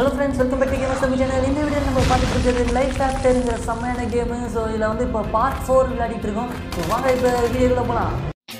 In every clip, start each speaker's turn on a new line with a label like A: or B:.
A: Hello friends welcome back games Tamil channel இந்த video நம்ம பார்த்துட்டு இருக்கிறது லைஃப் ஃபேக்டருங்கிற செம்மையான கேமு ஸோ இதில் வந்து இப்போ பார்ட் ஃபோர் விளையாடிட்டு இருக்கோம் ஸோ வாங்க இப்போ வீடியோக்குள்ளே போகலாம்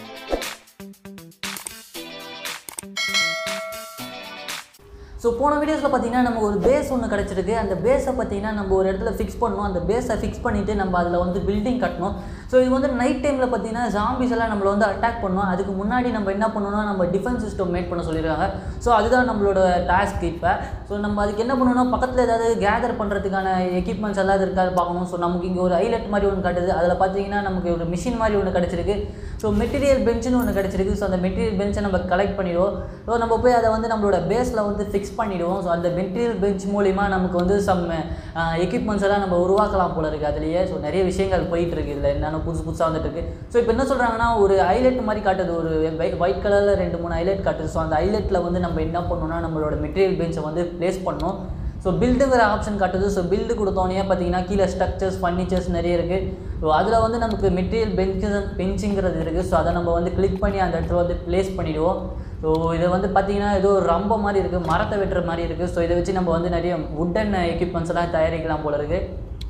A: ஸோ போன வீடியோஸில் பார்த்தீங்கன்னா நம்ம ஒரு பேஸ் ஒன்று கிடச்சிருக்கு அந்த பேஸை பார்த்தீங்கன்னா நம்ம ஒரு இடத்துல ஃபிக்ஸ் பண்ணணும் அந்த பேஸை ஃபிக்ஸ் பண்ணிவிட்டு நம்ம அதில் வந்து பில்டிங் கட்டணும் ஸோ இது வந்து நைட் டைமில் பார்த்தீங்கன்னா ஜாம்பிஸ் எல்லாம் நம்மளை வந்து அட்டாக் பண்ணணும் அதுக்கு முன்னாடி நம்ம என்ன பண்ணணும்னா நம்ம டிஃபென்ஸ் சிஸ்டம் மேக் பண்ண சொல்லியிருக்காங்க ஸோ அதுதான் நம்மளோட டாஸ்க் இப்போ ஸோ நம்ம அதுக்கு என்ன பண்ணணும்னா பக்கத்தில் ஏதாவது கேதர் பண்ணுறதுக்கான எக்யூப்மெண்ட்ஸ் எல்லாம் இருக்காது பார்க்கணும் ஸோ நமக்கு இங்கே ஒரு ஐலட் மாதிரி ஒன்று காட்டுது அதில் பார்த்தீங்கன்னா நமக்கு ஒரு மிஷின் மாதிரி ஒன்று கிடச்சிருக்கு ஸோ மெட்டீரியல் பெஞ்சுன்னு ஒன்று கிடச்சிருக்கு ஸோ அந்த மெட்டீரியல் பெஞ்சை நம்ம கலெக்ட் பண்ணிடுவோம் ஸோ நம்ம போய் அதை வந்து நம்மளோட பேஸில் வந்து ஃபிக்ஸ் பண்ணிவிடுவோம் ஸோ அந்த மெட்டீரியல் பெஞ்ச் மூலிமா நமக்கு வந்து சம் எக்யூப்மெண்ட்ஸ் எல்லாம் நம்ம உருவாக்கலாம் போல இருக்குது அதுலேயே ஸோ நிறைய விஷயங்கள் போயிட்டு இருக்கு இதில் என்னென்ன புதுசு புதுசாக வந்துட்டு இருக்கு ஸோ இப்போ என்ன சொல்கிறாங்கன்னா ஒரு ஐலட் மாதிரி காட்டுது ஒரு ஒயிட் கலரில் ரெண்டு மூணு ஐலட் காட்டுது ஸோ அந்த ஐலட்டில் வந்து நம்ம என்ன பண்ணணும்னா நம்மளோட மெட்டீரியல் பெஞ்சை வந்து ப்ளேஸ் பண்ணணும் ஸோ பில்டுங்கிற ஆப்ஷன் காட்டுது ஸோ பில்டு கொடுத்தோன்னே பார்த்தீங்கன்னா கீழே ஸ்ட்ரக்சர்ஸ் ஃபர்னிச்சர்ஸ் நிறைய இருக்குது ஸோ அதில் வந்து நமக்கு மெட்டீரியல் பெஞ்சு பெஞ்சுங்கிறது இருக்குது ஸோ அதை நம்ம வந்து கிளிக் பண்ணி அந்த இடத்துல வந்து ப்ளேஸ் பண்ணிவிடுவோம் ஸோ இதை வந்து பார்த்தீங்கன்னா ஏதோ ஒரு ரம்ப மாதிரி இருக்குது மரத்தை வெட்டுற மாதிரி இருக்குது ஸோ இதை வச்சு நம்ம வந்து நிறைய வுட்டன் எக்யூப்மெண்ட்ஸ் எல்லாம் தயாரிக்கலாம் போல இருக்குது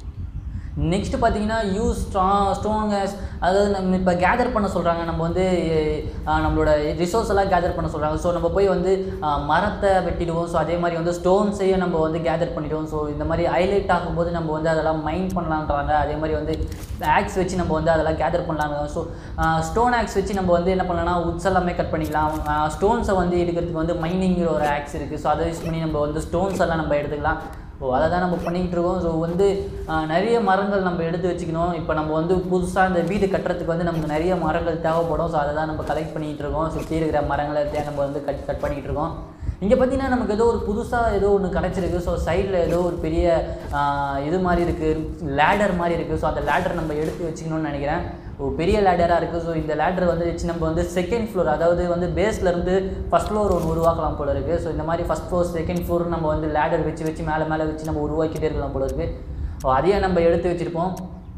A: நெக்ஸ்ட் பார்த்தீங்கன்னா யூஸ் ஸ்ட்ரா ஸ்ட்ராங்கஸ் அதாவது நம்ம இப்போ கேதர் பண்ண சொல்கிறாங்க நம்ம வந்து அஹ், நம்மளோட ரிசோர்ஸ் எல்லாம் கேதர் பண்ண சொல்கிறாங்க ஸோ நம்ம போய் வந்து அஹ், மரத்தை வெட்டிடுவோம் ஸோ அதே மாதிரி வந்து ஸ்டோன்ஸையும் நம்ம வந்து கேதர் பண்ணிடுவோம் ஸோ இந்த மாதிரி ஹைலைட் ஆகும்போது நம்ம வந்து அதெல்லாம் மைண்ட் பண்ணலான்றாங்க அதே மாதிரி வந்து ஆக்ஸ் வச்சு நம்ம வந்து அதெல்லாம் கேதர் பண்ணலாங்க ஸோ ஸ்டோன் ஆக்ஸ் வச்சு நம்ம வந்து என்ன பண்ணலாம்னா உட்ஸ் எல்லாமே கட் பண்ணிக்கலாம் ஸ்டோன்ஸை வந்து எடுக்கிறதுக்கு வந்து மைனிங்கிற ஒரு ஆக்ஸ் இருக்குது ஸோ அதை யூஸ் பண்ணி நம்ம வந்து ஸ்டோன்ஸ் எல்லாம் நம்ம எடுத்துக்கலாம் ஸோ அதை தான் நம்ம பண்ணிக்கிட்டு இருக்கோம் ஸோ வந்து ஆஹ், நிறைய மரங்கள் நம்ம எடுத்து வச்சுக்கணும் இப்போ நம்ம வந்து புதுசாக இந்த வீடு கட்டுறதுக்கு வந்து நமக்கு நிறைய மரங்கள் தேவைப்படும் ஸோ அதை தான் நம்ம கலெக்ட் பண்ணிக்கிட்டு இருக்கோம் சுற்றி இருக்கிற மரங்களை எடுத்து நம்ம வந்து கட் கட் பண்ணிக்கிட்டு இருக்கோம் இங்கே பார்த்தீங்கன்னா நமக்கு ஏதோ ஒரு புதுசாக ஏதோ ஒன்று கிடச்சிருக்கு ஸோ சைடில் ஏதோ ஒரு பெரிய ஆஹ், இது மாதிரி இருக்குது லேடர் மாதிரி இருக்குது ஸோ அந்த லேடர் நம்ம எடுத்து வச்சுக்கணும்னு நினைக்கிறேன் ஒரு பெரிய லேடராக இருக்குது ஸோ இந்த லேடர் வந்து வச்சு நம்ம வந்து செகண்ட் ஃப்ளோர் அதாவது வந்து பேஸ்லேருந்து ஃபஸ்ட் ஃப்ளோர் ஒன்று உருவாக்கலாம் போல இருக்குது ஸோ இந்த மாதிரி ஃபஸ்ட் ஃப்ளோர் செகண்ட் ஃப்ளோர் நம்ம வந்து லேடர் வச்சு வச்சு மேலே மேலே வச்சு நம்ம உருவாக்கிட்டே இருக்கலாம் போல இருக்குது ஸோ அதையே நம்ம எடுத்து வச்சுருப்போம்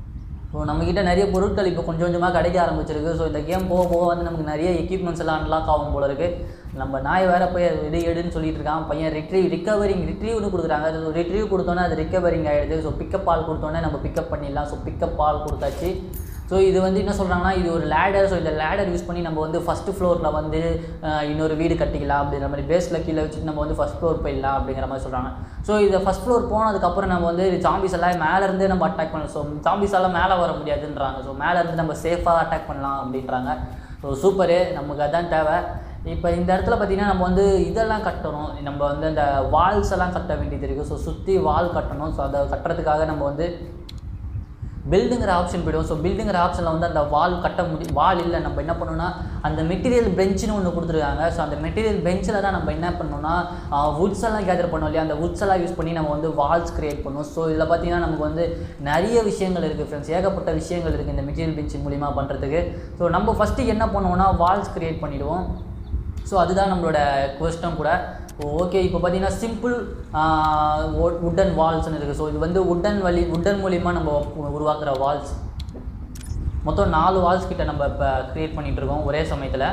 A: ஸோ நம்மக்கிட்ட நிறைய பொருட்கள் இப்போ கொஞ்சம் கொஞ்சமாக கிடைக்க ஆரம்பிச்சிருக்கு ஸோ இந்த கேம் போக போக வந்து நமக்கு நிறைய எக்யூப்மெண்ட்ஸ் எல்லாம் அன்லாக் ஆகும் போல இருக்குது நம்ம நாய் வேற போய் அது எடு எடுன்னு சொல்லிட்டு இருக்கான் பையன் ரிட்ரீவ் ரிகவரிங் ரிட்ரீவ்னு கொடுக்குறாங்க அது ரிட்ரீவ் கொடுத்தோன்னே அது ரிகவரிங் ஆகிடுது ஸோ பிக்கப் பால் கொடுத்தோன்னே நம்ம பிக்கப் பண்ணிடலாம் ஸோ பிக்கப் பால் கொடுத்தாச்சு ஸோ இது வந்து என்ன சொல்கிறாங்கன்னா இது ஒரு லேடர் ஸோ இந்த லேடர் யூஸ் பண்ணி நம்ம வந்து ஃபஸ்ட்டு ஃப்ளோரில் வந்து அஹ், இன்னொரு வீடு கட்டிக்கலாம் அப்படிங்கிற மாதிரி பேஸில் கீழே வச்சுட்டு நம்ம வந்து ஃபஸ்ட் ஃப்ளோர் போயிடலாம் அப்படிங்கிற மாதிரி சொல்கிறாங்க ஸோ இதை ஃபஸ்ட் ஃப்ளோர் போனதுக்கப்புறம் நம்ம வந்து ஜாம்பிஸ் எல்லாம் மேலேருந்தே நம்ம அட்டாக் பண்ணலாம் ஸோ ஜாம்பிஸ் எல்லாம் மேலே வர முடியாதுன்றாங்க ஸோ மேலேருந்து நம்ம சேஃபாக அட்டாக் பண்ணலாம் அப்படின்றாங்க ஸோ சூப்பரு நமக்கு அதான் தேவை இப்போ இந்த இடத்துல பார்த்தீங்கன்னா நம்ம வந்து இதெல்லாம் கட்டணும் நம்ம வந்து அந்த வால்ஸ் எல்லாம் கட்ட வேண்டியது இருக்குது ஸோ சுற்றி வால் கட்டணும் ஸோ அதை கட்டுறதுக்காக நம்ம வந்து பில்டுங்கிற ஆப்ஷன் போய்டும் ஸோ பில்டுங்கிற ஆப்ஷனில் வந்து அந்த வால் கட்ட முடி வால் இல்லை நம்ம என்ன பண்ணணும்னா அந்த மெட்டீரியல் பெஞ்சுன்னு ஒன்று கொடுத்துருக்காங்க ஸோ அந்த மெட்டீரியல் பெஞ்சில் தான் நம்ம என்ன பண்ணணும்னா வுட்ஸ் எல்லாம் கேதர் பண்ணோம் இல்லையா அந்த வுட்ஸ் எல்லாம் யூஸ் பண்ணி நம்ம வந்து வால்ஸ் கிரியேட் பண்ணுவோம் ஸோ இதில் பார்த்தீங்கன்னா நமக்கு வந்து நிறைய விஷயங்கள் இருக்குது ஃப்ரெண்ட்ஸ் ஏகப்பட்ட விஷயங்கள் இருக்குது இந்த மெட்டீரியல் பெஞ்ச் மூலிமா பண்ணுறதுக்கு ஸோ நம்ம ஃபஸ்ட்டு என்ன பண்ணுவோம்னா வால்ஸ் கிரியேட் பண்ணிவிடுவோம் ஸோ அதுதான் நம்மளோட கொஸ்டம் கூட ஓகே இப்போ பார்த்தீங்கன்னா சிம்பிள் உட்டன் வால்ஸ்னு இருக்குது ஸோ இது வந்து உட்டன் வழி உட்டன் மூலிமா நம்ம உருவாக்குற வால்ஸ் மொத்தம் நாலு வால்ஸ் கிட்ட நம்ம இப்போ க்ரியேட் பண்ணிகிட்டு இருக்கோம் ஒரே சமயத்தில்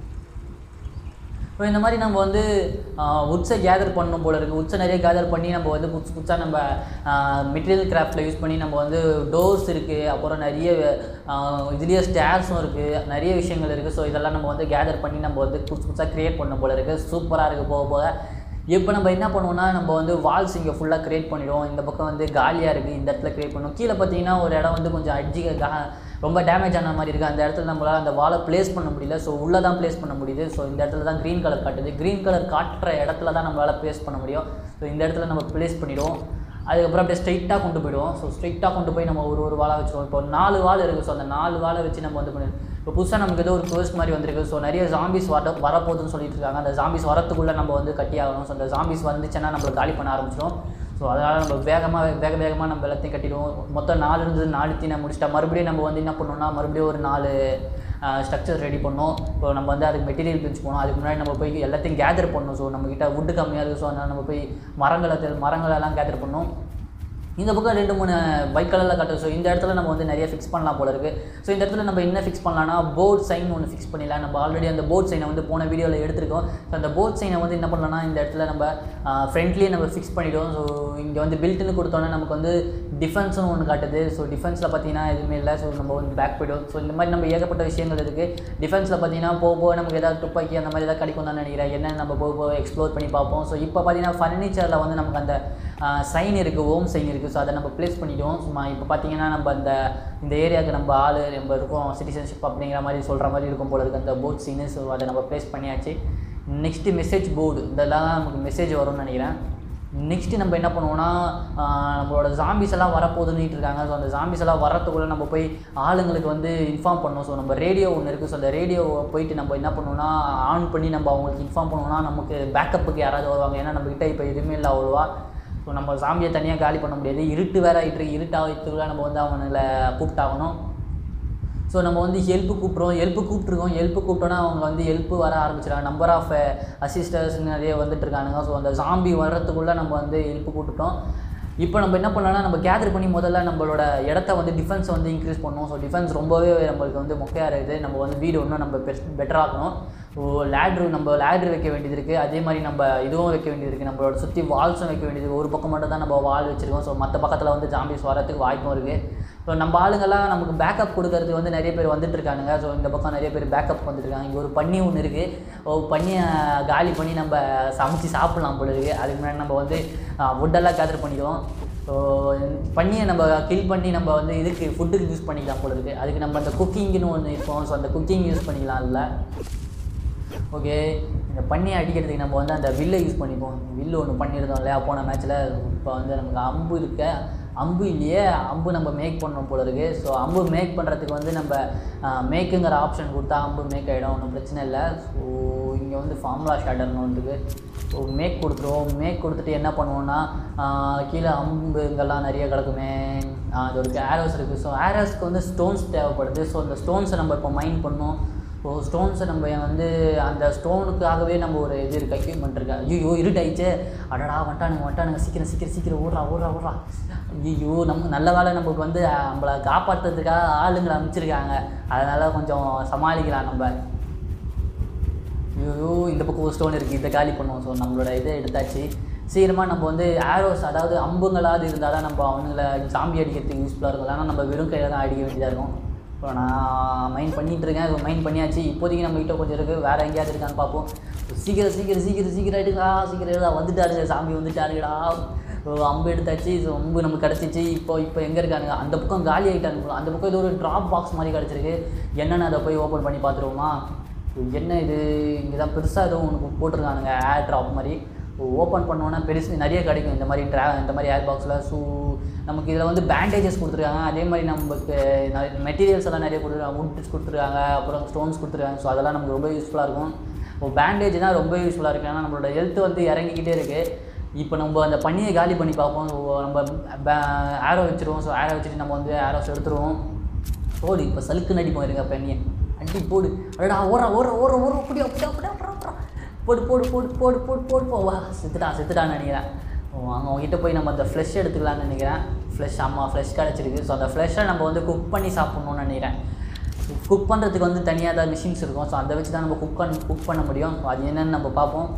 A: இப்போ இந்த மாதிரி நம்ம வந்து உட்ஸை கேதர் பண்ணணும் போல இருக்குது உட்ஸை நிறைய கேதர் பண்ணி நம்ம வந்து புதுசு புதுசாக நம்ம மெட்டீரியல் கிராஃப்டில் யூஸ் பண்ணி நம்ம வந்து டோர்ஸ் இருக்குது அப்புறம் நிறைய இதுலேயே ஸ்டேர்ஸும் இருக்குது நிறைய விஷயங்கள் இருக்குது ஸோ இதெல்லாம் நம்ம வந்து கேதர் பண்ணி நம்ம வந்து புதுசு புதுசாக க்ரியேட் பண்ணணும் போல இருக்குது சூப்பராக இருக்குது போக போக இப்போ நம்ம என்ன பண்ணுவோம்னா நம்ம வந்து வால்ஸ் இங்கே ஃபுல்லாக க்ரியேட் பண்ணிடுவோம் இந்த பக்கம் வந்து காலியாக இருக்குது இந்த இடத்துல க்ரியேட் பண்ணுவோம் கீழே பார்த்தீங்கன்னா ஒரு இடம் வந்து கொஞ்சம் அட்ஜி ரொம்ப டேமேஜ் ஆன மாதிரி இருக்குது அந்த இடத்துல நம்மளால் அந்த வாலை ப்ளேஸ் பண்ண முடியல ஸோ உள்ளே தான் ப்ளேஸ் பண்ண முடியுது ஸோ இந்த இடத்துல தான் க்ரீன் கலர் காட்டுது க்ரீன் கலர் காட்டுற இடத்துல தான் நம்மளால் ப்ளேஸ் பண்ண முடியும் ஸோ இந்த இடத்துல நம்ம ப்ளேஸ் பண்ணிவிடுவோம் அதுக்கப்புறம் அப்படியே ஸ்ட்ரைட்டாக கொண்டு போயிடுவோம் ஸோ ஸ்ட்ரைட்டாக கொண்டு போய் நம்ம ஒரு ஒரு வாழை வச்சுருவோம் இப்போ நாலு வால் இருக்குது ஸோ அந்த நாலு வாழை வச்சு நம்ம வந்து பண்ணி இப்போ புதுசாக நமக்கு ஏதோ ஒரு கோஸ்ட் மாதிரி வந்திருக்கு ஸோ நிறைய ஜாம்பிஸ் வர வரப்போகுதுன்னு சொல்லிட்டு இருக்காங்க அந்த ஜாம்பிஸ் வரத்துக்குள்ளே நம்ம வந்து கட்டி ஆகணும் ஸோ அந்த ஜாம்பிஸ் வந்துச்சுன்னா நம்மளை காலி பண்ண ஆரம்பிச்சிடும் ஸோ அதனால் நம்ம வேகமாக வேக வேகமாக நம்ம எல்லாத்தையும் கட்டிடுவோம் மொத்தம் நாலு இருந்தது நாலு தீனை முடிச்சிட்டா மறுபடியும் நம்ம வந்து என்ன பண்ணோம்னா மறுபடியும் ஒரு நாலு ஸ்ட்ரக்சர் ரெடி பண்ணோம் இப்போ நம்ம வந்து அதுக்கு மெட்டீரியல் பிரிச்சு போனோம் அதுக்கு முன்னாடி நம்ம போய் எல்லாத்தையும் கேதர் பண்ணணும் ஸோ நம்மக்கிட்ட வுட்டு கம்மியாக இருக்குது ஸோ அதனால் நம்ம போய் மரங்களை தெ- மரங்களெல்லாம் கேதர் பண்ணோம் இந்த பக்கம் ரெண்டு மூணு பைக் கலரில் காட்டுது ஸோ இந்த இடத்துல நம்ம வந்து நிறைய ஃபிக்ஸ் பண்ணலாம் போல இருக்குது ஸோ இந்த இடத்துல நம்ம என்ன ஃபிக்ஸ் பண்ணலாம்னா போர்ட் சைன் ஒன்று ஃபிக்ஸ் பண்ணிடலாம் நம்ம ஆல்ரெடி அந்த போர்ட் சைனை வந்து போன வீடியோவில் எடுத்திருக்கோம் ஸோ அந்த போர்ட் சைனை வந்து என்ன பண்ணலாம்னா இந்த இடத்துல நம்ம ஃப்ரண்ட்லேயே நம்ம ஃபிக்ஸ் பண்ணிவிடுவோம் ஸோ இங்கே வந்து பில்ட்டுன்னு கொடுத்தோன்னே நமக்கு வந்து டிஃபென்ஸ்னு ஒன்று காட்டுது ஸோ டிஃபென்ஸில் பார்த்தீங்கன்னா எதுவுமே இல்லை ஸோ நம்ம வந்து பேக் போய்டும் ஸோ இந்த மாதிரி நம்ம ஏகப்பட்ட விஷயங்கள் இருக்குது டிஃபென்ஸில் பார்த்தீங்கன்னா போக போக நமக்கு ஏதாவது துப்பாக்கி அந்த மாதிரி ஏதாவது கிடைக்கும் தான் நினைக்கிறேன் என்னென்னு நம்ம போக போக எக்ஸ்ப்ளோர் பண்ணி பார்ப்போம் ஸோ இப்போ பார்த்தீங்கன்னா ஃபர்னிச்சரில் வந்து நமக்கு அந்த சைன் இருக்குது ஓம் சைன் இருக்குது ஸோ அதை நம்ம ப்ளேஸ் பண்ணிவிடுவோம் சும்மா இப்போ பார்த்தீங்கன்னா நம்ம அந்த இந்த ஏரியாவுக்கு நம்ம ஆள் நம்ம இருக்கோம் சிட்டிசன்ஷிப் அப்படிங்கிற மாதிரி சொல்கிற மாதிரி இருக்கும் போல இருக்குது அந்த போர்ட் சீனு ஸோ அதை நம்ம ப்ளேஸ் பண்ணியாச்சு நெக்ஸ்ட்டு மெசேஜ் போர்டு இதெல்லாம் நமக்கு மெசேஜ் வரும்னு நினைக்கிறேன் நெக்ஸ்ட்டு நம்ம என்ன பண்ணுவோம்னா ஆஹ் நம்மளோட ஜாம்பிஸ் எல்லாம் வரப்போகுதுன்னு இருக்காங்க ஸோ அந்த ஜாம்பிஸ் எல்லாம் வரத்துக்குள்ளே நம்ம போய் ஆளுங்களுக்கு வந்து இன்ஃபார்ம் பண்ணணும் ஸோ நம்ம ரேடியோ ஒன்று இருக்குது ஸோ அந்த ரேடியோவை போயிட்டு நம்ம என்ன பண்ணுவோம்னா ஆன் பண்ணி நம்ம அவங்களுக்கு இன்ஃபார்ம் பண்ணுவோம்னா நமக்கு பேக்கப்புக்கு யாராவது வருவாங்க ஏன்னா நம்மக்கிட்ட இப்போ எதுவுமே இல்லை அவ்வளோவா ஸோ நம்ம சாமியை தனியாக காலி பண்ண முடியாது இருட்டு வேற ஆகிட்டு இருக்கு இருட்டாகிறதுக்குள்ள நம்ம வந்து அவங்களை கூப்பிட்டாகணும் ஸோ நம்ம வந்து ஹெல்ப்பு கூப்பிட்றோம் ஹெல்ப்பு கூப்பிட்ருக்கோம் ஹெல்ப்பு கூப்பிட்டோன்னா அவங்க வந்து ஹெல்ப்பு வர ஆரம்பிச்சிடாங்க நம்பர் ஆஃப் அசிஸ்டர்ஸ் நிறைய வந்துட்டு இருக்கானுங்க ஸோ அந்த ஜாம்பி வர்றதுக்குள்ளே நம்ம வந்து ஹெல்ப்பு கூப்பிட்டோம் இப்போ நம்ம என்ன பண்ணலாம்னா நம்ம கேதர் பண்ணி முதல்ல நம்மளோட இடத்த வந்து டிஃபென்ஸ் வந்து இன்க்ரீஸ் பண்ணணும் ஸோ டிஃபென்ஸ் ரொம்பவே நம்மளுக்கு வந்து மொக்கையாக இருக்குது நம்ம வந்து வீடு இன்னும் நம்ம பெருஸ் பெட்டராகணும் ஸோ லேட்ரு நம்ம லேட்ரு வைக்க வேண்டியது இருக்குது அதே மாதிரி நம்ம இதுவும் வைக்க வேண்டியது இருக்குது நம்மளோட சுற்றி வால்ஸும் வைக்க வேண்டியது இருக்கு. ஒரு பக்கம் மட்டும் தான் நம்ம வால் வச்சுருக்கோம் ஸோ மற்ற பக்கத்தில் வந்து ஜாம்பிஸ் வரதுக்கு வாய்ப்பும் இருக்குது ஸோ நம்ம ஆளுங்கெல்லாம் நமக்கு பேக்கப் கொடுக்கறதுக்கு வந்து நிறைய பேர் வந்துட்டு இருக்கானுங்க ஸோ இந்த பக்கம் நிறைய பேர் பேக்கப் வந்துட்டு இருக்காங்க இங்கே ஒரு பன்னி ஒன்று இருக்குது ஓ பன்னியை காலி பண்ணி நம்ம சமைச்சு சாப்பிட்லாம் போல இருக்குது அதுக்கு முன்னாடி நம்ம வந்து வுட்டெல்லாம் கேதர் பண்ணிடுவோம் ஸோ பன்னியை நம்ம கில் பண்ணி நம்ம வந்து இதுக்கு ஃபுட்டுக்கு யூஸ் பண்ணிக்கலாம் போல இருக்குது அதுக்கு நம்ம அந்த குக்கிங்னு ஒன்று இருக்கும் ஸோ அந்த குக்கிங் யூஸ் பண்ணிக்கலாம் இல்லை ஓகே இந்த பண்ணியை அடிக்கிறதுக்கு நம்ம வந்து அந்த வில்லை யூஸ் பண்ணிப்போம் வில்லு ஒன்று பண்ணியிருந்தோம் இல்லையா போன மேட்ச்சில் இப்போ வந்து நமக்கு அம்பு இருக்க அம்பு இல்லையே அம்பு நம்ம மேக் பண்ணோம் போல இருக்குது ஸோ அம்பு மேக் பண்ணுறதுக்கு வந்து நம்ம மேக்குங்கிற ஆப்ஷன் கொடுத்தா அம்பு மேக் ஆகிடும் ஒன்றும் பிரச்சனை இல்லை ஸோ இங்கே வந்து ஃபார்முலா ஷேட்டர்னு ஒன்று இருக்குது ஸோ மேக் கொடுத்துருவோம் மேக் கொடுத்துட்டு என்ன பண்ணுவோம்னா ஆஹ் கீழே அம்புங்கெல்லாம் நிறைய கிடக்குமே ஆஹ் அது ஒரு ஆரோஸ் இருக்குது ஸோ ஆரோஸ்க்கு வந்து ஸ்டோன்ஸ் தேவைப்படுது ஸோ அந்த ஸ்டோன்ஸை நம்ம இப்போ மைண்ட் பண்ணோம் ஸோ ஸ்டோன்ஸை நம்ம வந்து அந்த ஸ்டோனுக்காகவே நம்ம ஒரு இது இருக்கு அக்யூப்மெண்ட் இருக்கு ஐயோ இருட்டாயிடுச்சு அடடா வந்துட்டானுங்க வந்துட்டானுங்க சீக்கிரம் சீக்கிரம் சீக்கிரம் ஓடுறா ஓடுறா ஓடுறா ஐயோ நம்ம நல்ல வேலை நமக்கு வந்து அஹ், நம்மளை காப்பாற்றுறதுக்காக ஆளுங்களை அமைச்சிருக்காங்க அதனால் கொஞ்சம் சமாளிக்கலாம் நம்ம ஐயோ இந்த பக்கம் ஒரு ஸ்டோன் இருக்குது இதை காலி பண்ணுவோம் ஸோ நம்மளோட இதை எடுத்தாச்சு சீக்கிரமாக நம்ம வந்து ஆரோஸ் அதாவது அம்புங்களாவது இருந்தால் தான் நம்ம அவனுங்களை சாம்பி அடிக்கிறதுக்கு யூஸ்ஃபுல்லாக இருக்கும் இல்லைனா நம்ம வெறும் கையில் தான் அடிக்க வேண்டியதாக இருக்கும் இப்போ நான் மைண்ட் பண்ணிட்டு இருக்கேன் ஸோ மைண்ட் பண்ணியாச்சு இப்போதைக்கு நம்ம கிட்ட கொஞ்சம் இருக்குது வேறு எங்கேயாவது இருக்கான்னு பார்ப்போம் சீக்கிரம் சீக்கிரம் சீக்கிரம் சீக்கிரம் எடுக்கா சீக்கிரம் எடுக்கா வந்துட்டாரு சாமி வந்துட்டாருடா ஸோ அம்பு எடுத்தாச்சு ஸோ அம்பு நமக்கு கிடச்சிச்சு இப்போ இப்போ எங்கே இருக்கானுங்க அந்த பக்கம் காலி ஆகிட்டானுங்க அந்த பக்கம் ஏதோ ஒரு ட்ராப் பாக்ஸ் மாதிரி கிடச்சிருக்கு என்னென்னு அதை போய் ஓப்பன் பண்ணி பார்த்துருவோமா என்ன இது இங்கே தான் பெருசாக ஏதோ உனக்கு போட்டிருக்கானுங்க ஏர் ட்ராப் மாதிரி ஓப்பன் பண்ணோன்னா பெருசு நிறைய கிடைக்கும் இந்த மாதிரி ட்ரா இந்த மாதிரி ஏர் பாக்ஸில் ஸோ நமக்கு இதில் வந்து பேண்டேஜஸ் கொடுத்துருக்காங்க அதே மாதிரி நமக்கு மெட்டீரியல்ஸ் எல்லாம் நிறைய கொடுத்துருக்காங்க வுட்ஸ் கொடுத்துருக்காங்க அப்புறம் ஸ்டோன்ஸ் கொடுத்துருக்காங்க ஸோ அதெல்லாம் நமக்கு ரொம்ப யூஸ்ஃபுல்லாக இருக்கும் இப்போ பேண்டேஜ் தான் ரொம்ப யூஸ்ஃபுல்லாக இருக்குது ஏன்னா நம்மளோட ஹெல்த் வந்து இறங்கிக்கிட்டே இருக்குது இப்போ நம்ம அந்த பண்ணியை காலி பண்ணி பார்ப்போம் So, நம்ம ஆரோ வச்சுருவோம் ஸோ ஆரோ வச்சுட்டு நம்ம வந்து ஆரோஸ் எடுத்துருவோம் போடு இப்போ சலுக்கு நடிப்போம் இருங்க பண்ணியை அடி போடு அடடா ஓடுறா ஓடுற ஓடுற ஓடுற அப்படியா அப்படியா அப்படியா அப்படியா போடு போடு போடு போடு போடு போடு போ வா செத்துட்டான் செத்துட்டான்னு நினைக்கிறேன் அவங்க அவங்ககிட்ட போய் நம்ம அந்த ஃப்ளஷ் எடுத்துக்கலாம்னு நினைக்கிறேன் ஃப்ளஷ் ஆமாம் ஃப்ளஷ் கிடச்சிருக்கு ஸோ அந்த ஃப்ளஷை நம்ம வந்து குக் பண்ணி சாப்பிட்ணுன்னு நினைக்கிறேன் குக் பண்ணுறதுக்கு வந்து தனியாக ஏதாவது மிஷின்ஸ் இருக்கும் ஸோ அதை வச்சு தான் நம்ம குக் பண்ண குக் பண்ண முடியும் So, அது என்னன்னு நம்ம பார்ப்போம்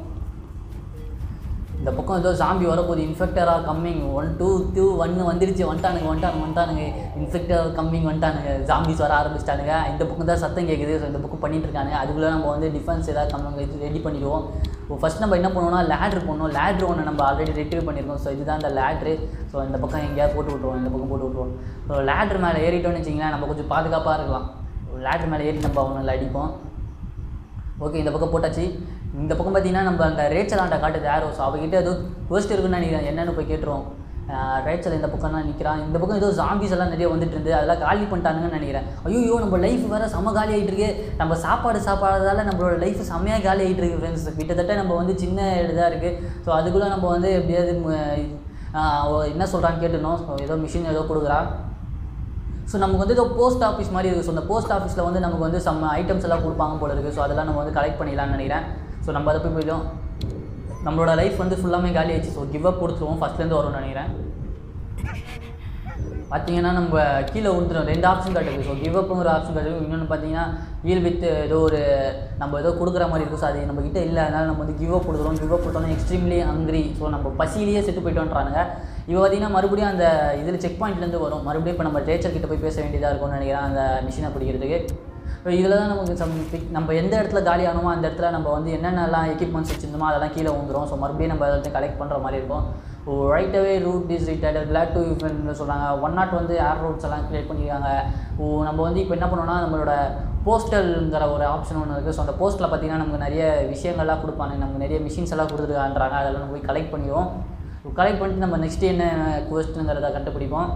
A: இந்த பக்கம் ஏதோ சாம்பி வரப்போகுது இன்ஃபெக்டராக கம்மிங் ஒன் டூ டூ ஒன்று வந்துருச்சு வந்துட்டானுங்க வந்துட்டானுங்க வந்துட்டானுங்க இன்ஃபெக்டர் கம்மிங் வந்துட்டானுங்க ஜாம்பிஸ் வர ஆரம்பிச்சிட்டானுங்க இந்த பக்கம் தான் சத்தம் கேட்குது ஸோ இந்த பக்கம் பண்ணிட்டு இருக்கானுங்க அதுக்குள்ளே நம்ம வந்து டிஃபென்ஸ் ஏதாவது கம்மி ரெடி பண்ணிடுவோம் ஃபஸ்ட் நம்ம என்ன பண்ணுவோம்னா லேட்ரு பண்ணணும் லேட்ரு ஒன்று நம்ம ஆல்ரெடி ரெட்ரீவ் பண்ணியிருக்கோம் ஸோ இதுதான் இந்த லேட்ரு ஸோ இந்த பக்கம் எங்கேயாவது போட்டு விட்ருவோம் இந்த பக்கம் போட்டு விட்ருவோம் ஸோ லேட்ரு மேலே ஏறிட்டோம்னு வச்சிங்களேன் நம்ம கொஞ்சம் பாதுகாப்பாக இருக்கலாம் லேட்ரு மேலே ஏறி நம்ம அவங்களை அடிப்போம் ஓகே இந்த பக்கம் போட்டாச்சு இந்த பக்கம் பார்த்தீங்கன்னா நம்ம அங்கே ரேச்சலாண்ட காட்டுது யாரோ ஸோ அவகிட்ட ஏதோ வேஸ்ட் இருக்குன்னு நினைக்கிறேன் என்னென்னு போய் கேட்டுருவோம் ரேச்சல் இந்த பக்கம் தான் நிற்கிறான் இந்த பக்கம் ஏதோ ஜாம்பிஸ் எல்லாம் நிறைய வந்துட்டு இருந்து அதெல்லாம் காலி பண்ணிட்டானுங்கன்னு நினைக்கிறேன் ஐயோ நம்ம லைஃப் வேறு செம்ம காலி ஆகிட்டு இருக்கு நம்ம சாப்பாடு சாப்பாடுறதால நம்மளோட லைஃப் செம்மையாக காலி ஆகிட்டு இருக்கு ஃப்ரெண்ட்ஸ் கிட்டத்தட்ட நம்ம வந்து சின்ன இதாக இருக்குது ஸோ அதுக்குள்ளே நம்ம வந்து எப்படியாவது ம- ஆஹ் அவ என்ன சொல்கிறான்னு கேட்டுனோம் ஸோ ஏதோ மிஷின் ஏதோ கொடுக்குறா ஸோ நமக்கு வந்து ஏதோ போஸ்ட் ஆஃபீஸ் மாதிரி இருக்குது ஸோ அந்த போஸ்ட் ஆஃபீஸில் வந்து நமக்கு வந்து சம் ஐட்டம்ஸ் எல்லாம் கொடுப்பாங்க போல இருக்குது ஸோ அதெல்லாம் நம்ம வந்து கலெக்ட் பண்ணிடலாம்னு நினைக்கிறேன் ஸோ நம்ம அதை போய் போயிடும் நம்மளோட லைஃப் வந்து ஃபுல்லாமே காலி ஆயிடுச்சு ஸோ கிவ் அப் கொடுத்துருவோம் ஃபஸ்ட்லேருந்து வரும்னு நினைக்கிறேன் பார்த்தீங்கன்னா நம்ம கீழே விழுந்துடும் ரெண்டு ஆப்ஷன் காட்டுது ஸோ கிவ் அப்புங்கிற ஆப்ஷன் காட்டுது இன்னொன்று பார்த்தீங்கன்னா வீல் வித் ஏதோ ஒரு நம்ம ஏதோ கொடுக்குற மாதிரி இருக்கும் ஸோ அது நம்ம கிட்ட இல்லை அதனால நம்ம வந்து கிவ் அப் கொடுக்குறோம் கிவ் அப் கொடுத்தோம்னா எக்ஸ்ட்ரீம்லி ஹங்க்ரி ஸோ நம்ம பசியிலேயே செத்து போயிட்டோன்றானுங்க இப்போ பார்த்தீங்கன்னா மறுபடியும் அந்த இதில் செக் பாயிண்ட்லேருந்து வரும் மறுபடியும் இப்போ நம்ம டேச்சர் கிட்ட போய் பேச வேண்டியதாக இருக்கும்னு நினைக்கிறேன் அந்த மிஷினை பிடிக்கிறதுக்கு இப்போ இதில் தான் நமக்கு சம் பிக் நம்ம எந்த இடத்துல காலி ஆனோமோ அந்த இடத்துல நம்ம வந்து என்னென்னலாம் எக்யூப்மெண்ட்ஸ் வச்சிருந்தோமோ அதெல்லாம் கீழே வந்துடும் ஸோ மறுபடியும் நம்ம அதை கலெக்ட் பண்ணுற மாதிரி இருக்கும் oh right away route is retired glad to யூஃப்னு சொல்கிறாங்க ஒன் நாட் வந்து ஏர் ரூட்ஸ் எல்லாம் க்ரியேட் பண்ணியிருக்காங்க ஓ நம்ம வந்து இப்போ என்ன பண்ணோம்னா நம்மளோட போஸ்டல்ங்கிற ஒரு ஆப்ஷன் ஒன்று இருக்குது ஸோ அந்த போஸ்ட்டில் பார்த்தீங்கன்னா நமக்கு நிறைய விஷயங்கள்லாம் கொடுப்பாங்க நமக்கு நிறைய மிஷின்ஸ் எல்லாம் கொடுத்துருக்கான்றாங்க அதெல்லாம் நம்ம போய் கலெக்ட் பண்ணிடுவோம் கலெக்ட் பண்ணிட்டு நம்ம நெக்ஸ்ட் என்ன கொஸ்ட்டுங்கிறத கண்டுபிடிப்போம்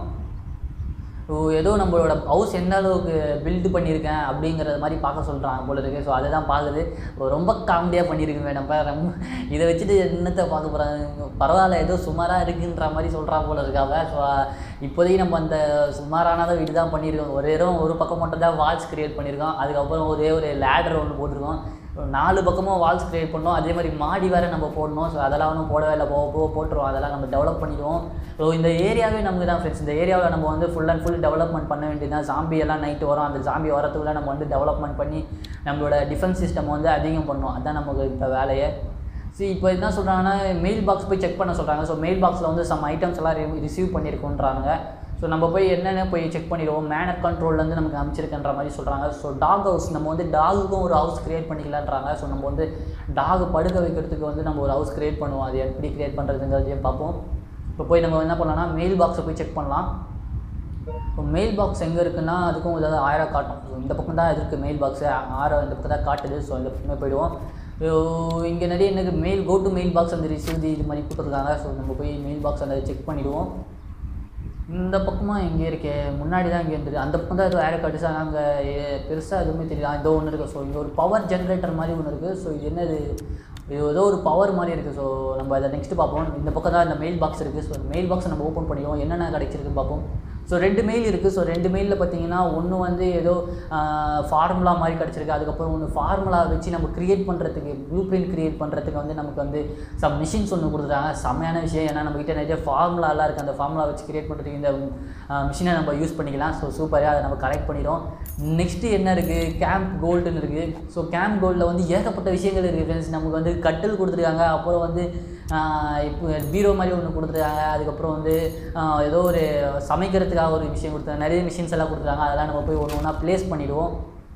A: ஸோ ஏதோ நம்மளோட ஹவுஸ் எந்த அளவுக்கு பில்டு பண்ணியிருக்கேன் அப்படிங்கிறது மாதிரி பார்க்க சொல்கிறாங்க போல இருக்கு ஸோ அதை தான் பார்க்குது இப்போ ரொம்ப காமெடியாக பண்ணியிருக்குமே நம்ம ரொம்ப இதை வச்சுட்டு என்னத்தை பார்க்க போகிறாங்க பரவாயில்ல ஏதோ சுமாராக இருக்குன்ற மாதிரி சொல்கிறாங்க போல இருக்காங்க ஸோ இப்போதைக்கு நம்ம அந்த சுமாரானதை வீடு தான் பண்ணியிருக்கோம் ஒரே இடம் ஒரு பக்கம் மட்டும் தான் வால்ஸ் கிரியேட் பண்ணியிருக்கோம் அதுக்கப்புறம் ஒரே ஒரு லேடர் ஒன்று போட்டிருக்கோம் நாலு பக்கமும் வால்ஸ் கிரியேட் பண்ணோம் அதே மாதிரி மாடி வேறு நம்ம போடணும் ஸோ அதெல்லாம் ஒன்றும் போடவே இல்லை போக போக போட்டுருவோம் அதெல்லாம் நம்ம டெவலப் பண்ணிடுவோம் ஸோ இந்த ஏரியாவே நமக்கு தான் ஃப்ரெண்ட்ஸ் இந்த ஏரியாவில் நம்ம வந்து ஃபுல் அண்ட் ஃபுல் டெவலப்மெண்ட் பண்ண வேண்டியது ஜாம்பி எல்லாம் நைட்டு வரும் அந்த ஜாம்பி வரத்துக்குள்ளே நம்ம வந்து டெவலப்மெண்ட் பண்ணி நம்மளோட டிஃபென்ஸ் சிஸ்டம் வந்து அதிகம் பண்ணோம் அதுதான் நமக்கு இப்போ வேலையை சரி இப்போ என்ன சொல்கிறாங்கன்னா மெயில் பாக்ஸ் போய் செக் பண்ண சொல்கிறாங்க ஸோ மெயில் பாக்ஸில் வந்து சம் ஐட்டம்ஸ் எல்லாம் ரிசீவ் பண்ணியிருக்கோன்றாங்க ஸோ நம்ம போய் என்னென்ன போய் செக் பண்ணிடுவோம் மேனர் கண்ட்ரோல்லேருந்து நமக்கு அமைச்சிருக்குன்ற மாதிரி சொல்கிறாங்க ஸோ டாக் ஹவுஸ் நம்ம வந்து டாகுக்கும் ஒரு ஹவுஸ் க்ரியேட் பண்ணிக்கலான்றாங்க ஸோ நம்ம வந்து டாக் படுக்க வைக்கிறதுக்கு வந்து நம்ம ஒரு ஹவுஸ் க்ரியேட் பண்ணுவோம் அது எப்படி க்ரியேட் பண்ணுறதுங்கிறதையும் பார்ப்போம் இப்போ போய் நம்ம என்ன பண்ணலாம்னா மெயில் பாக்ஸை போய் செக் பண்ணலாம் இப்போ மெயில் பாக்ஸ் எங்கே இருக்குன்னா அதுக்கும் ஏதாவது ஆயிரம் காட்டும் ஸோ இந்த பக்கம் தான் இருக்குது மெயில் பாக்ஸு ஆயிரம் இந்த பக்கம் தான் காட்டுது ஸோ இந்த பக்கமே போயிடுவோம் இங்கே நிறைய எனக்கு mail go to mail box அந்த ரிசீவ் இது மாதிரி கொடுத்துருக்காங்க ஸோ நம்ம போய் மெயில் பாக்ஸ் அந்த செக் பண்ணிவிடுவோம் இந்த பக்கமாக எங்கே இருக்கே முன்னாடி தான் இங்கே இருந்தது அந்த பக்கம் தான் ஏதோ ஏர் காட்டுச்சு அங்கே பெருசாக எதுவுமே தெரியல இதோ ஒன்று இருக்குது ஸோ இங்கே ஒரு பவர் ஜென்ரேட்டர் மாதிரி ஒன்று இருக்குது ஸோ இது என்னது இது ஏதோ ஒரு பவர் மாதிரி இருக்குது ஸோ நம்ம அதை நெக்ஸ்ட்டு பார்ப்போம் இந்த பக்கம் தான் இந்த மெயில் பாக்ஸ் இருக்குது ஸோ அந்த மெயில் பாக்ஸை நம்ம ஓப்பன் பண்ணிடுவோம் என்னென்ன கிடைச்சிருக்குன்னு பார்ப்போம் ஸோ ரெண்டு மெயில் இருக்குது ஸோ ரெண்டு மெயிலில் பார்த்தீங்கன்னா ஒன்று வந்து ஏதோ ஃபார்முலா மாதிரி கிடச்சிருக்கு அதுக்கப்புறம் ஒன்று ஃபார்முலா வச்சு நம்ம க்ரியேட் பண்ணுறதுக்கு ப்ளூ பிரிண்ட் க்ரியேட் பண்ணுறதுக்கு வந்து நமக்கு வந்து சம் மிஷின்ஸ் ஒன்று கொடுத்துருக்காங்க செம்மையான விஷயம் ஏன்னா நம்மக்கிட்ட நிறைய ஃபார்முலாலாம் இருக்குது அந்த ஃபார்முலா வச்சு க்ரியேட் பண்ணுறதுக்கு இந்த மிஷினை நம்ம யூஸ் பண்ணிக்கலாம் ஸோ சூப்பராக அதை நம்ம கலெக்ட் பண்ணிடும் நெக்ஸ்ட்டு என்ன இருக்குது கேம்ப் கோல்டுன்னு இருக்குது ஸோ கேம்ப் கோல்டில் வந்து ஏகப்பட்ட விஷயங்கள் இருக்குது ஃப்ரெண்ட்ஸ் நமக்கு வந்து கட்டில் கொடுத்துருக்காங்க அப்புறம் வந்து இப்போ பீரோ மாதிரி ஒன்று கொடுத்துருக்காங்க அதுக்கப்புறம் வந்து ஏதோ ஒரு சமைக்கிறதுக்காக ஒரு விஷயம் கொடுத்தாங்க நிறைய மிஷின்ஸ் எல்லாம் கொடுத்துருக்காங்க அதெல்லாம் நம்ம போய் ஒன்று ஒன்றா ப்ளேஸ் பண்ணிவிடுவோம்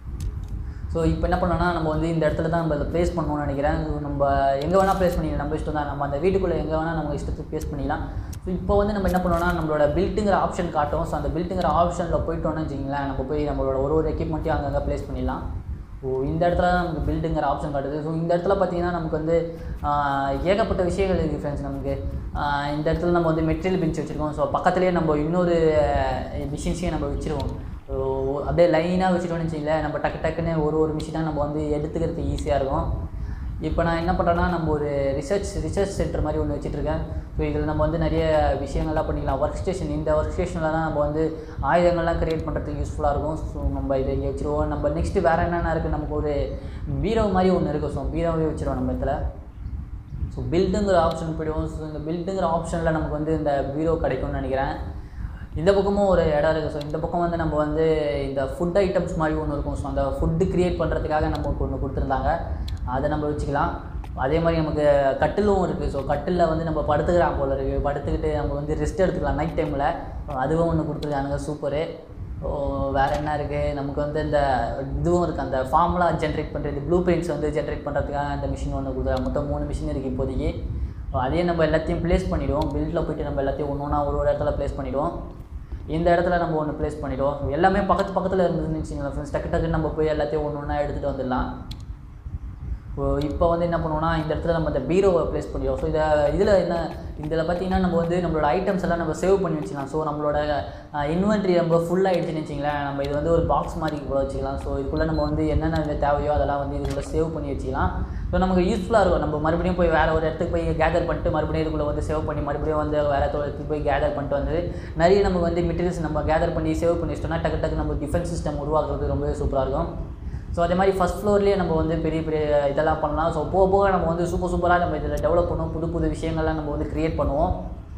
A: ஸோ இப்போ என்ன பண்ணோம்னா நம்ம வந்து இந்த இடத்துல தான் நம்ம இதை ப்ளேஸ் பண்ணணும்னு நினைக்கிறேன் நம்ம எங்கே வேணால் ப்ளேஸ் பண்ணிக்கலாம் நம்ம இஷ்டம் தான் நம்ம அந்த வீட்டுக்குள்ளே எங்கே வேணால் நம்ம இஷ்டத்துக்கு ப்ளேஸ் பண்ணிக்கலாம் ஸோ இப்போ வந்து நம்ம என்ன பண்ணோம்னா நம்மளோட பில்ட்டுங்கிற ஆப்ஷன் காட்டும் ஸோ அந்த பில்ட்டுங்கிற ஆப்ஷனில் போயிட்டோம்னு வச்சிங்களேன் நம்ம போய் நம்மளோட ஒரு ஒரு எக்யூப்மெண்ட்டையும் அங்கங்கே ப்ளேஸ் பண்ணிடலாம் ஸோ இந்த இடத்துல தான் நமக்கு பில்டுங்கிற ஆப்ஷன் காட்டுது ஸோ இந்த இடத்துல பார்த்தீங்கன்னா நமக்கு வந்து ஏகப்பட்ட விஷயங்கள் இருக்குது ஃப்ரெண்ட்ஸ் நமக்கு இந்த இடத்துல நம்ம வந்து மெட்டீரியல் பெஞ்ச் வச்சுருக்கோம் ஸோ பக்கத்துலேயே நம்ம இன்னொரு மிஷின்ஸையும் நம்ம வச்சுருவோம் ஸோ அப்படியே லைனாக வச்சுட்டோம்னு வச்சுங்களேன் நம்ம டக்கு டக்குன்னு ஒரு ஒரு மிஷினாக நம்ம வந்து எடுத்துக்கிறதுக்கு ஈஸியாக இருக்கும் இப்போ நான் என்ன பண்ணுறேன்னா நம்ம ஒரு ரிசர்ச் ரிசர்ச் சென்டர் மாதிரி ஒன்று வச்சுட்ருக்கேன் ஸோ இதில் நம்ம வந்து நிறைய விஷயங்கள்லாம் பண்ணிக்கலாம் ஒர்க் ஸ்டேஷன் இந்த ஒர்க் ஸ்டேஷனில் தான் நம்ம வந்து ஆயுதங்கள்லாம் க்ரியேட் பண்ணுறதுக்கு யூஸ்ஃபுல்லாக இருக்கும் ஸோ நம்ம இதை இங்கே வச்சுருவோம் நம்ம நெக்ஸ்ட்டு வேறு என்னென்ன இருக்குது நமக்கு ஒரு பீரோ மாதிரி ஒன்று இருக்குது ஸோ பீரோவே வச்சுருவோம் நம்ம இதில் ஸோ பில்டுங்கிற ஆப்ஷன் போய்டுவோம் ஸோ இந்த பில்டுங்கிற ஆப்ஷனில் நமக்கு வந்து இந்த பீரோ கிடைக்கும்னு நினைக்கிறேன் இந்த பக்கமும் ஒரு இடம் இருக்குது ஸோ இந்த பக்கம் வந்து நம்ம வந்து இந்த ஃபுட் ஐட்டம்ஸ் மாதிரி ஒன்று இருக்கும் ஸோ அந்த ஃபுட்டு க்ரியேட் பண்ணுறதுக்காக நமக்கு ஒன்று கொடுத்துருந்தாங்க அதை நம்ம வச்சுக்கலாம் அதே மாதிரி நமக்கு கட்டிலும் இருக்குது ஸோ கட்டிலில் வந்து நம்ம படுத்துக்கலாம் போல இருக்குது படுத்துக்கிட்டு நம்ம வந்து ரெஸ்ட் எடுத்துக்கலாம் நைட் டைமில் அதுவும் ஒன்று கொடுத்துருக்கானுங்க சூப்பரு ஸோ வேறு என்ன இருக்குது நமக்கு வந்து இந்த இதுவும் இருக்குது அந்த ஃபார்முலா ஜென்ரேட் பண்ணுறது ப்ளூ பிரிண்ட்ஸ் வந்து ஜென்ரேட் பண்ணுறதுக்காக அந்த மிஷின் ஒன்று கொடுத்துருக்காங்க மொத்தம் மூணு மிஷின் இருக்குது இப்போதைக்கு அதே நம்ம எல்லாத்தையும் ப்ளேஸ் பண்ணிவிடுவோம் பில்டில் போய்ட்டு நம்ம எல்லாத்தையும் ஒன்று ஒன்றா ஒரு ஒரு இடத்துல ப்ளேஸ் பண்ணிவிடுவோம் இந்த இடத்துல நம்ம ஒன்று ப்ளேஸ் பண்ணிவிடுவோம் எல்லாமே பக்கத்து பக்கத்தில் இருந்ததுன்னு வச்சுங்களேன் ஃப்ரெண்ட்ஸ் டக்கு டக்குன்னு நம்ம போய் எல்லாத்தையும் ஒன்று ஒன்றா எடுத்துகிட்டு வந்துடலாம் இப்போ வந்து என்ன பண்ணுவோம்னா இந்த இடத்துல நம்ம இந்த பீரோவை ப்ளேஸ் பண்ணிடுவோம் ஸோ இதை இதில் என்ன இதில் பார்த்தீங்கன்னா நம்ம வந்து நம்மளோட ஐட்டம்ஸ் எல்லாம் நம்ம சேவ் பண்ணி வச்சுக்கலாம் ஸோ நம்மளோட இன்வென்ட்ரி நம்ம ஃபுல் ஆகிடுச்சுன்னு வச்சிங்களேன் நம்ம இது வந்து ஒரு பாக்ஸ் மாதிரி கூட வச்சுக்கலாம் ஸோ இதுக்குள்ளே நம்ம வந்து என்னென்ன தேவையோ அதெல்லாம் வந்து இதுக்குள்ளே சேவ் பண்ணி வச்சுக்கலாம் ஸோ நமக்கு யூஸ்ஃபுல்லாக இருக்கும் நம்ம மறுபடியும் போய் வேறு ஒரு இடத்துக்கு போய் கேதர் பண்ணிட்டு மறுபடியும் இதுக்குள்ளே வந்து சேவ் பண்ணி மறுபடியும் வந்து வேறு இடத்துக்கு போய் கேதர் பண்ணிட்டு வந்து நிறைய நமக்கு வந்து மெட்டீரியல்ஸ் நம்ம கேதர் பண்ணி சேவ் பண்ணி வச்சிட்டோம்னா டக்கு டக்கு நம்ம டிஃபென்ஸ் சிஸ்டம் உருவாக்குறது ரொம்பவே சூப்பராக இருக்கும் ஸோ அதே மாதிரி ஃபஸ்ட் ஃப்ளோர்லேயே நம்ம வந்து பெரிய பெரிய இதெல்லாம் பண்ணலாம் ஸோ போக போக நம்ம வந்து சூப்பர் சூப்பராக நம்ம இதில் டெவலப் பண்ணுவோம் புது புது விஷயங்கள்லாம் நம்ம வந்து க்ரியேட் பண்ணுவோம்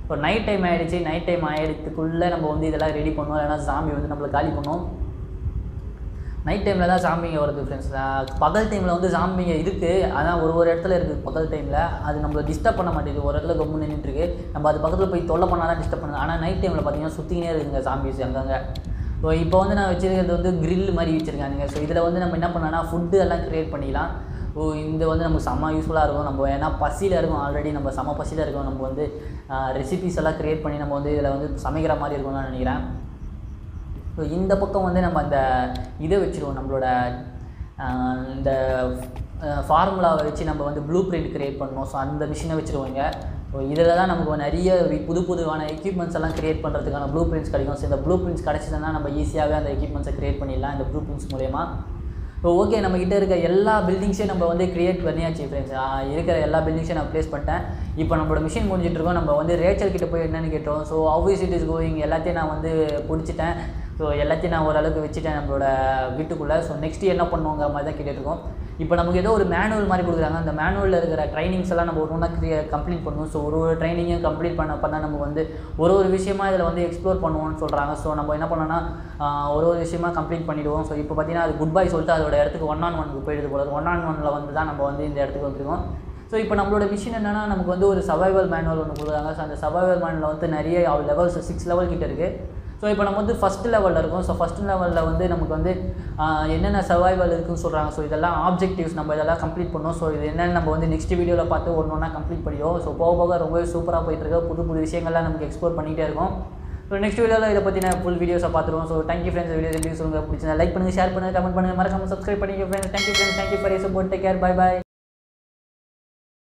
A: இப்போ நைட் டைம் ஆகிடுச்சு நைட் டைம் ஆகிடுறதுக்குள்ளே நம்ம வந்து இதெல்லாம் ரெடி பண்ணுவோம் இல்லைனா சாமி வந்து நம்மளை காலி பண்ணுவோம் நைட் டைமில் தான் சாம்பிங்க வருது ஃப்ரெண்ட்ஸ் பகல் டைமில் வந்து சாம்பிங்க இருக்குது ஆனால் ஒரு ஒரு இடத்துல இருக்குது பகல் டைமில் அது நம்மளை டிஸ்டர்ப் பண்ண மாட்டேங்குது ஒரு இடத்துல கம்மு நின்றுட்டுருக்கு நம்ம அது பக்கத்தில் போய் தொல்லை பண்ணால் தான் டிஸ்டர்ப் பண்ணுது ஆனால் நைட் டைமில் பார்த்தீங்கன்னா சுற்றிக்கினே இருக்குங்க சாம்பிஸ் அங்கங்கே ஸோ இப்போ வந்து நான் வச்சிருக்கிறது வந்து grill மாதிரி வச்சுருக்காங்க ஸோ இதில் வந்து நம்ம என்ன பண்ணலாம்னா ஃபுட்டு எல்லாம் க்ரியேட் பண்ணிக்கலாம் ஸோ இந்த வந்து நமக்கு செம்ம யூஸ்ஃபுல்லாக இருக்கும் நம்ம ஏன்னா பசியில் இருக்கும் ஆல்ரெடி நம்ம செம்ம பசியில் இருக்கோம் நம்ம வந்து ரெசிபிஸ் எல்லாம் க்ரியேட் பண்ணி நம்ம வந்து இதில் வந்து சமைக்கிற மாதிரி இருக்கும்னு நான் நினைக்கிறேன் ஸோ இந்த பக்கம் வந்து நம்ம அந்த இதை வச்சுருவோம் நம்மளோட ஆஹ், இந்த ஃபார்முலாவை வச்சு நம்ம வந்து ப்ளூ பிரிண்ட் க்ரியேட் பண்ணோம் ஸோ அந்த மிஷினை வச்சுருவோங்க ஸோ இதில் தான் நமக்கு நிறைய வி- புது புதுவான எக்யூப்மெண்ட்ஸ் எல்லாம் க்ரியேட் பண்ணுறதுக்கான ப்ளூ பிரிண்ட்ஸ் கிடைக்கும் ஸோ இந்த ப்ளூ பிரிண்ட்ஸ் கிடச்சிதுன்னா நம்ம ஈஸியாகவே அந்த எக்யூப்மெண்ட்ஸை க்ரியேட் பண்ணிடலாம் இந்த ப்ளூ பிரிண்ட்ஸ் மூலயமா ஸோ ஓகே நம்மக்கிட்ட இருக்க எல்லா பில்டிங்ஸையும் நம்ம வந்து கிரியேட் பண்ணியாச்சு ஃப்ரெண்ட்ஸ் இருக்கிற எல்லா பில்டிங்ஸையும் நான் ப்ளேஸ் பண்ணிட்டேன் இப்போ நம்மளோட மிஷின் முடிஞ்சிட்டு இருக்கோம் நம்ம வந்து ரேச்சல் கிட்ட போய் என்னன்னு கேட்டோம் so how's it is going எல்லாத்தையும் நான் வந்து பிடிச்சிட்டேன் ஸோ எல்லாத்தையும் நான் ஓரளவுக்கு வச்சுட்டேன் நம்மளோட வீட்டுக்குள்ளே ஸோ நெக்ஸ்ட் என்ன பண்ணுவோங்கிற மாதிரி தான் கேட்டுட்டு இருக்கோம் இப்போ நமக்கு ஏதோ ஒரு மேனுவல் மாதிரி கொடுக்குறாங்க அந்த மேனுவலில் இருக்கிற ட்ரைனிங்ஸ் எல்லாம் நம்ம ஒரு ஒன்றா க்ரியே கம்ப்ளீட் பண்ணணும் ஸோ ஒரு ஒரு ட்ரைனிங்கையும் கம்ப்ளீட் பண்ண பண்ண நம்ம வந்து ஒரு ஒரு விஷயமா இதில் வந்து எக்ஸ்ப்ளோர் பண்ணுவோம்னு சொல்கிறாங்க ஸோ நம்ம என்ன பண்ணோம்னா ஆஹ், ஒரு ஒரு விஷயமா கம்ப்ளீட் பண்ணிடுவோம் ஸோ இப்போ பார்த்தீங்கன்னா அது குட் பை சொல்லிட்டு அதோட இடத்துக்கு ஒன் ஆன் ஒனுக்கு போயிடுது போல ஒன் ஆன் ஒனில் வந்து தான் நம்ம வந்து இந்த இடத்துக்கு வந்திருக்கோம் ஸோ இப்போ நம்மளோட மிஷின் என்னன்னா நமக்கு வந்து ஒரு சர்வைவல் மேனுவல் ஒன்று கொடுக்குறாங்க ஸோ அந்த சர்வைவல் மேனுவல் வந்து நிறைய லெவல்ஸ் சிக்ஸ் லெவல் கிட்ட இருக்குது ஸோ இப்போ நம்ம வந்து ஃபஸ்ட் லெவலில் இருக்கோம் ஸோ ஃபஸ்ட் லெவலில் வந்து நமக்கு வந்து ஆஹ், என்னென்ன சர்வைவல் இருக்குன்னு சொல்கிறாங்க ஸோ இதெல்லாம் ஆப்ஜெக்டிவ்ஸ் நம்ம இதெல்லாம் கம்ப்ளீட் பண்ணோம் ஸோ இது என்னென்னு நம்ம வந்து நெக்ஸ்ட் வீடியோவில் பார்த்து ஒன்று ஒன்றா கம்ப்ளீட் பண்ணிடுவோம் ஸோ போக போக ரொம்பவே சூப்பராக போயிட்டுருக்கு புது புது விஷயங்கள்லாம் நமக்கு எக்ஸ்ப்ளோர் பண்ணிகிட்டே இருக்கும் ஸோ நெக்ஸ்ட் வீடியோவில் இதை பற்றின ஃபுல் வீடியோஸை பார்த்துருவோம் ஸோ தேங்க்யூ ஃப்ரெண்ட்ஸ் வீடியோ எப்படி சொல்லுங்கள் பிடிச்சிருந்தா லைக் பண்ணுங்கள் ஷேர் பண்ணுங்கள் கமெண்ட் பண்ணுங்கள் மறக்காம சப்ஸ்கிரைப் பண்ணிக்க friends thank you friends thank you for support take care bye by